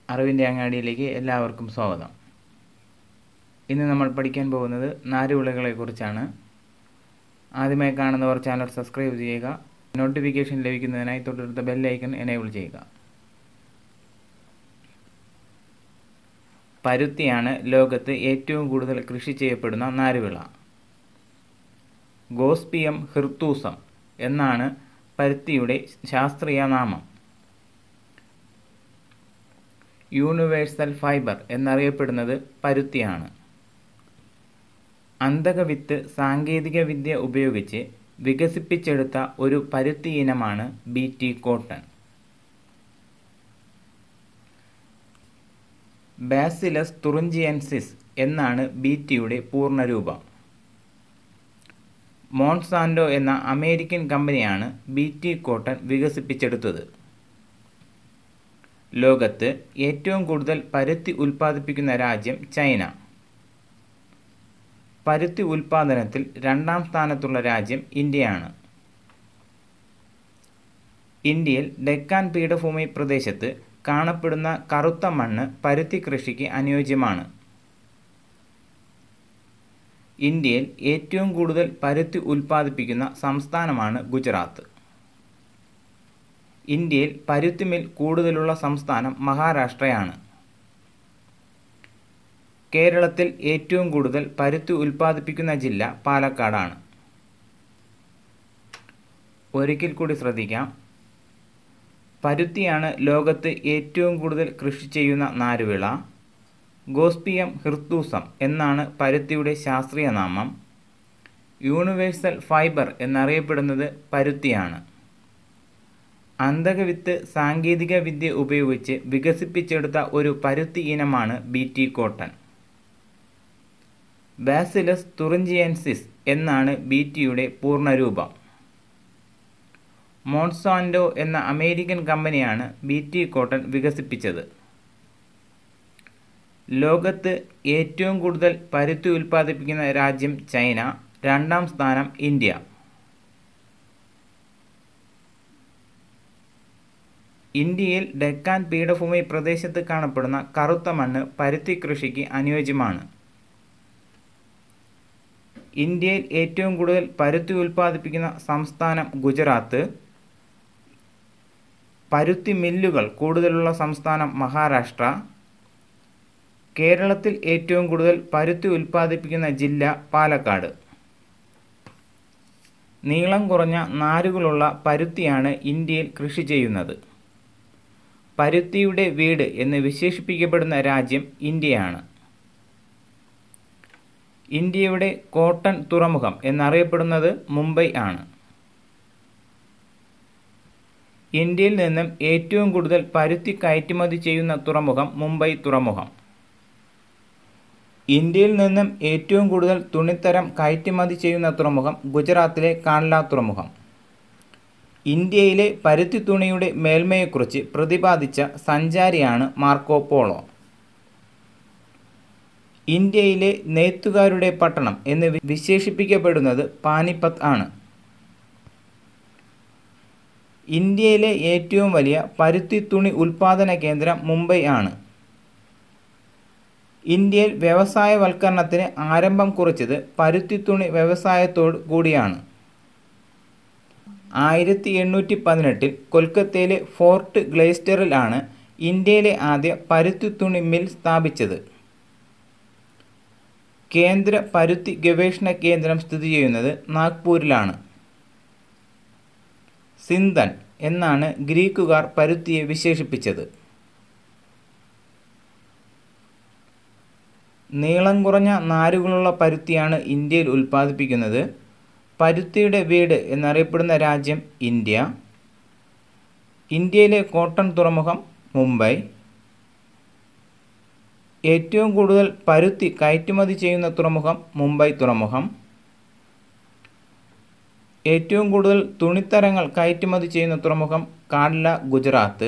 അറിവിൻ്റെ അങ്ങാടിയിലേക്ക് എല്ലാവർക്കും സ്വാഗതം ഇന്ന് നമ്മൾ പഠിക്കാൻ പോകുന്നത് നാരുവിളകളെക്കുറിച്ചാണ് ആദ്യമായി കാണുന്നവർ ചാനൽ സബ്സ്ക്രൈബ് ചെയ്യുക നോട്ടിഫിക്കേഷൻ ലഭിക്കുന്നതിനായി തൊട്ടടുത്ത ബെല്ലൈക്കൺ എനേബിൾ ചെയ്യുക പരുത്തിയാണ് ലോകത്ത് ഏറ്റവും കൂടുതൽ കൃഷി ചെയ്യപ്പെടുന്ന നാരുവിള ഗോസ്പിയം ഹിർത്തൂസം എന്നാണ് പരുത്തിയുടെ ശാസ്ത്രീയ നാമം യൂണിവേഴ്സൽ ഫൈബർ എന്നറിയപ്പെടുന്നത് പരുത്തിയാണ് അന്തകവിത്ത് സാങ്കേതികവിദ്യ ഉപയോഗിച്ച് വികസിപ്പിച്ചെടുത്ത ഒരു പരുത്തി ഇനമാണ് B T cotton bacillus thuringiensis എന്നാണ് ബി ടിയുടെ പൂർണ്ണരൂപം മോൺസാൻഡോ എന്ന അമേരിക്കൻ കമ്പനിയാണ് ബി ടി കോട്ടൺ വികസിപ്പിച്ചെടുത്തത് ലോകത്ത് ഏറ്റവും കൂടുതൽ പരുത്തി ഉൽപ്പാദിപ്പിക്കുന്ന രാജ്യം ചൈന പരുത്തി ഉൽപ്പാദനത്തിൽ രണ്ടാം സ്ഥാനത്തുള്ള രാജ്യം ഇന്ത്യയാണ് ഇന്ത്യയിൽ ഡെക്കാൻ പീഠഭൂമി പ്രദേശത്ത് കാണപ്പെടുന്ന കറുത്ത മണ്ണ് പരുത്തി കൃഷിക്ക് അനുയോജ്യമാണ് ഇന്ത്യയിൽ ഏറ്റവും കൂടുതൽ പരുത്തി ഉൽപ്പാദിപ്പിക്കുന്ന സംസ്ഥാനമാണ് ഗുജറാത്ത് ഇന്ത്യയിൽ പരുത്തി മിൽ കൂടുതലുള്ള സംസ്ഥാനം മഹാരാഷ്ട്രയാണ് കേരളത്തിൽ ഏറ്റവും കൂടുതൽ പരുത്തി ഉൽപ്പാദിപ്പിക്കുന്ന ജില്ല പാലക്കാടാണ് ഒരിക്കൽ കൂടി ശ്രദ്ധിക്കാം പരുത്തിയാണ് ലോകത്ത് ഏറ്റവും കൂടുതൽ കൃഷി ചെയ്യുന്ന നാരുവിള ഗോസ്പിയം ഹിർത്തൂസം എന്നാണ് പരുത്തിയുടെ ശാസ്ത്രീയ നാമം യൂണിവേഴ്സൽ ഫൈബർ എന്നറിയപ്പെടുന്നത് പരുത്തിയാണ് അന്തകവിത്ത് സാങ്കേതിക വിദ്യ ഉപയോഗിച്ച് വികസിപ്പിച്ചെടുത്ത ഒരു പരുത്തി ഇനമാണ് B T cotton bacillus thuringiensis എന്നാണ് ബി ടിയുടെ പൂർണ്ണരൂപം മോൺസാൻഡോ എന്ന അമേരിക്കൻ കമ്പനിയാണ് ബി ടി കോട്ടൺ വികസിപ്പിച്ചത് ലോകത്ത് ഏറ്റവും കൂടുതൽ പരുത്തി ഉൽപ്പാദിപ്പിക്കുന്ന രാജ്യം ചൈന രണ്ടാം സ്ഥാനം ഇന്ത്യ ഇന്ത്യയിൽ ഡെക്കാൻ പീഠഭൂമി പ്രദേശത്ത് കാണപ്പെടുന്ന കറുത്ത മണ്ണ് പരുത്തി കൃഷിക്ക് അനുയോജ്യമാണ് ഇന്ത്യയിൽ ഏറ്റവും കൂടുതൽ പരുത്തി ഉൽപ്പാദിപ്പിക്കുന്ന സംസ്ഥാനം ഗുജറാത്ത് പരുത്തി മില്ലുകൾ കൂടുതലുള്ള സംസ്ഥാനം മഹാരാഷ്ട്ര കേരളത്തിൽ ഏറ്റവും കൂടുതൽ പരുത്തി ഉൽപ്പാദിപ്പിക്കുന്ന ജില്ല പാലക്കാട് നീളം കുറഞ്ഞ നാരുകളുള്ള പരുത്തിയാണ് ഇന്ത്യയിൽ കൃഷി ചെയ്യുന്നത് പരുത്തിയുടെ വീട് എന്ന് വിശേഷിപ്പിക്കപ്പെടുന്ന രാജ്യം ഇന്ത്യയാണ് ഇന്ത്യയുടെ കോട്ടൺ തുറമുഖം എന്നറിയപ്പെടുന്നത് മുംബൈ ആണ് ഇന്ത്യയിൽ നിന്നും ഏറ്റവും കൂടുതൽ പരുത്തി കയറ്റുമതി ചെയ്യുന്ന തുറമുഖം മുംബൈ തുറമുഖം ഇന്ത്യയിൽ നിന്നും ഏറ്റവും കൂടുതൽ തുണിത്തരം കയറ്റുമതി ചെയ്യുന്ന തുറമുഖം ഗുജറാത്തിലെ കാൺല തുറമുഖം ഇന്ത്യയിലെ പരുത്തി തുണിയുടെ മേൽമയെക്കുറിച്ച് പ്രതിപാദിച്ച സഞ്ചാരിയാണ് മാർക്കോ പോളോ ഇന്ത്യയിലെ നെയ്ത്തുകാരുടെ പട്ടണം എന്ന് വിശേഷിപ്പിക്കപ്പെടുന്നത് പാനിപ്പത്ത് ആണ് ഇന്ത്യയിലെ ഏറ്റവും വലിയ പരുത്തി തുണി ഉൽപാദന കേന്ദ്രം മുംബൈ ആണ് ഇന്ത്യയിൽ വ്യവസായവൽക്കരണത്തിന് ആരംഭം കുറിച്ചത് പരുത്തി തുണി വ്യവസായത്തോട് കൂടിയാണ് ആയിരത്തി എണ്ണൂറ്റി പതിനെട്ടിൽ കൊൽക്കത്തയിലെ ഫോർട്ട് ഗ്ലേസ്റ്ററിലാണ് ഇന്ത്യയിലെ ആദ്യ പരുത്തി തുണി മിൽ സ്ഥാപിച്ചത് കേന്ദ്ര പരുത്തി ഗവേഷണ കേന്ദ്രം സ്ഥിതി ചെയ്യുന്നത് നാഗ്പൂരിലാണ് സിന്തൻ എന്നാണ് ഗ്രീക്കുകാർ പരുത്തിയെ വിശേഷിപ്പിച്ചത് നീളം കുറഞ്ഞ നാരുകളുള്ള പരുത്തിയാണ് ഇന്ത്യയിൽ ഉൽപ്പാദിപ്പിക്കുന്നത് പരുത്തിയുടെ വീട് എന്നറിയപ്പെടുന്ന രാജ്യം ഇന്ത്യ ഇന്ത്യയിലെ കോട്ടൺ തുറമുഖം മുംബൈ ഏറ്റവും കൂടുതൽ പരുത്തി കയറ്റുമതി ചെയ്യുന്ന തുറമുഖം മുംബൈ തുറമുഖം ഏറ്റവും കൂടുതൽ തുണിത്തരങ്ങൾ കയറ്റുമതി ചെയ്യുന്ന തുറമുഖം കാഡ്ല ഗുജറാത്ത്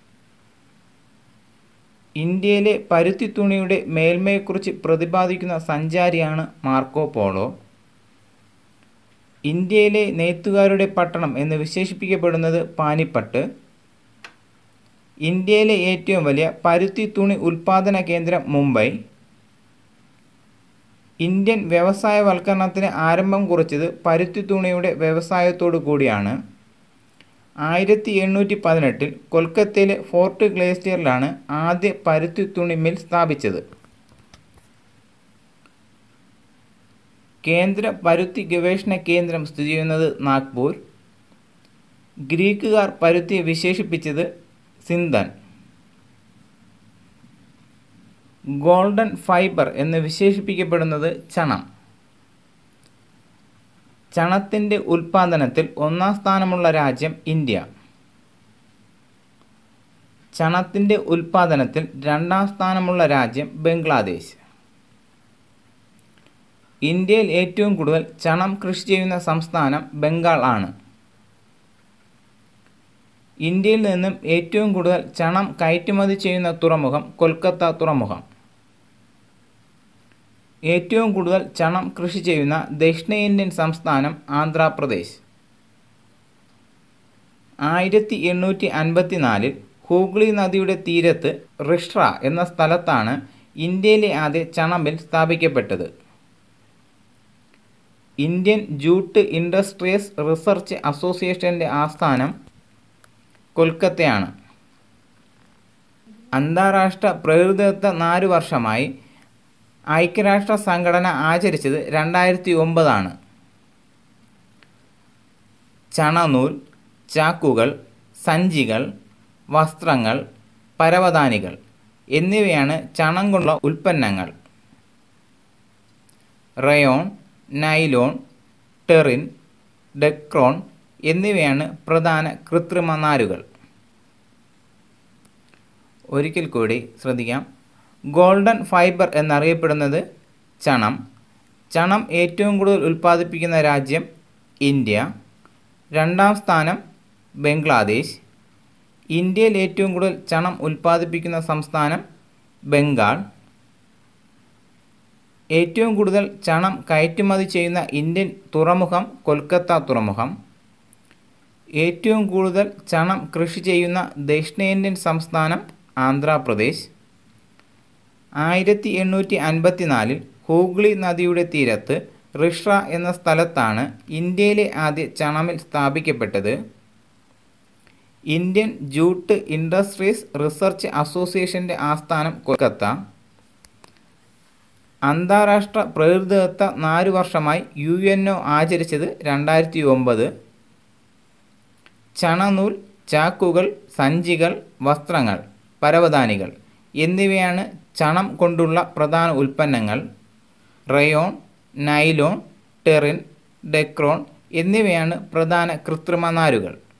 ഇന്ത്യയിലെ പരുത്തി തുണിയുടെ മേൽമയെക്കുറിച്ച് പ്രതിപാദിക്കുന്ന സഞ്ചാരിയാണ് മാർക്കോ പോളോ ഇന്ത്യയിലെ നെയ്ത്തുകാരുടെ പട്ടണം എന്ന് വിശേഷിപ്പിക്കപ്പെടുന്നത് പാനിപ്പട്ട് ഇന്ത്യയിലെ ഏറ്റവും വലിയ പരുത്തി തുണി ഉൽപ്പാദന കേന്ദ്രം മുംബൈ ഇന്ത്യൻ വ്യവസായവൽക്കരണത്തിന് ആരംഭം കുറിച്ചത് പരുത്തി തുണിയുടെ വ്യവസായത്തോടു കൂടിയാണ് ആയിരത്തി എണ്ണൂറ്റി പതിനെട്ടിൽ കൊൽക്കത്തയിലെ ഫോർട്ട് ഗ്ലേസിയറിലാണ് ആദ്യ പരുത്തി തുണി മിൽ സ്ഥാപിച്ചത് കേന്ദ്ര പരുത്തി ഗവേഷണ കേന്ദ്രം സ്ഥിതി ചെയ്യുന്നത് നാഗ്പൂർ ഗ്രീക്കുകാർ പരുത്തിയെ വിശേഷിപ്പിച്ചത് സിന്തൻ ഗോൾഡൻ ഫൈബർ എന്ന് വിശേഷിപ്പിക്കപ്പെടുന്നത് ചണം ചണത്തിൻ്റെ ഉൽപ്പാദനത്തിൽ ഒന്നാം സ്ഥാനമുള്ള രാജ്യം ഇന്ത്യ ചണത്തിൻ്റെ ഉൽപ്പാദനത്തിൽ രണ്ടാം സ്ഥാനമുള്ള രാജ്യം ബംഗ്ലാദേശ് ഇന്ത്യയിൽ ഏറ്റവും കൂടുതൽ ചണം കൃഷി ചെയ്യുന്ന സംസ്ഥാനം ബംഗാൾ ആണ് ഇന്ത്യയിൽ നിന്നും ഏറ്റവും കൂടുതൽ ചണം കയറ്റുമതി ചെയ്യുന്ന തുറമുഖം കൊൽക്കത്ത തുറമുഖം ഏറ്റവും കൂടുതൽ ചണം കൃഷി ചെയ്യുന്ന ദക്ഷിണേന്ത്യൻ സംസ്ഥാനം ആന്ധ്രാപ്രദേശ് ആയിരത്തി എണ്ണൂറ്റി അൻപത്തിനാലിൽ ഹൂഗ്ലി നദിയുടെ തീരത്ത് റിഷ്ട്ര എന്ന സ്ഥലത്താണ് ഇന്ത്യയിലെ ആദ്യ ചണമിൽ സ്ഥാപിക്കപ്പെട്ടത് ഇന്ത്യൻ ജൂട്ട് ഇൻഡസ്ട്രീസ് റിസർച്ച് അസോസിയേഷൻ്റെ ആസ്ഥാനം കൊൽക്കത്തയാണ് അന്താരാഷ്ട്ര പ്രകൃതിദത്ത നാല് വർഷമായി ഐക്യരാഷ്ട്ര സംഘടന ആചരിച്ചത് രണ്ടായിരത്തി ഒമ്പതാണ് ചണനൂൽ ചാക്കുകൾ സഞ്ചികൾ വസ്ത്രങ്ങൾ പരവതാനികൾ എന്നിവയാണ് ചണം കൊണ്ടുള്ള ഉൽപ്പന്നങ്ങൾ റയോൺ നൈലോൺ ടെറിൻ ഡെക്രോൺ എന്നിവയാണ് പ്രധാന കൃത്രിമ നാരുകൾ ഒരിക്കൽ കൂടി ശ്രദ്ധിക്കാം ഗോൾഡൻ ഫൈബർ എന്നറിയപ്പെടുന്നത് ചണം ചണം ഏറ്റവും കൂടുതൽ ഉൽപ്പാദിപ്പിക്കുന്ന രാജ്യം ഇന്ത്യ രണ്ടാം സ്ഥാനം ബംഗ്ലാദേശ് ഇന്ത്യയിൽ ഏറ്റവും കൂടുതൽ ചണം ഉൽപ്പാദിപ്പിക്കുന്ന സംസ്ഥാനം ബംഗാൾ ഏറ്റവും കൂടുതൽ ചണം കയറ്റുമതി ചെയ്യുന്ന ഇന്ത്യൻ തുറമുഖം കൊൽക്കത്ത തുറമുഖം ഏറ്റവും കൂടുതൽ ചണം കൃഷി ചെയ്യുന്ന ദക്ഷിണേന്ത്യൻ സംസ്ഥാനം ആന്ധ്രാപ്രദേശ് ആയിരത്തി എണ്ണൂറ്റി അൻപത്തിനാലിൽ ഹൂഗ്ലി നദിയുടെ തീരത്ത് റിഷ്ര എന്ന സ്ഥലത്താണ് ഇന്ത്യയിലെ ആദ്യ ചണമിൽ സ്ഥാപിക്കപ്പെട്ടത് ഇന്ത്യൻ ജൂട്ട് ഇൻഡസ്ട്രീസ് റിസർച്ച് അസോസിയേഷൻ്റെ ആസ്ഥാനം കൊൽക്കത്ത അന്താരാഷ്ട്ര പ്രകൃതിദത്ത നാല് വർഷമായി യു എൻ ഒ ആചരിച്ചത് രണ്ടായിരത്തി ഒമ്പത് ചണനൂൽ ചാക്കുകൾ സഞ്ചികൾ വസ്ത്രങ്ങൾ പരവതാനികൾ എന്നിവയാണ് ചണം കൊണ്ടുള്ള പ്രധാന ഉൽപ്പന്നങ്ങൾ റയോൺ നൈലോൺ ടെറിൻ ഡെക്രോൺ എന്നിവയാണ് പ്രധാന കൃത്രിമ നാരുകൾ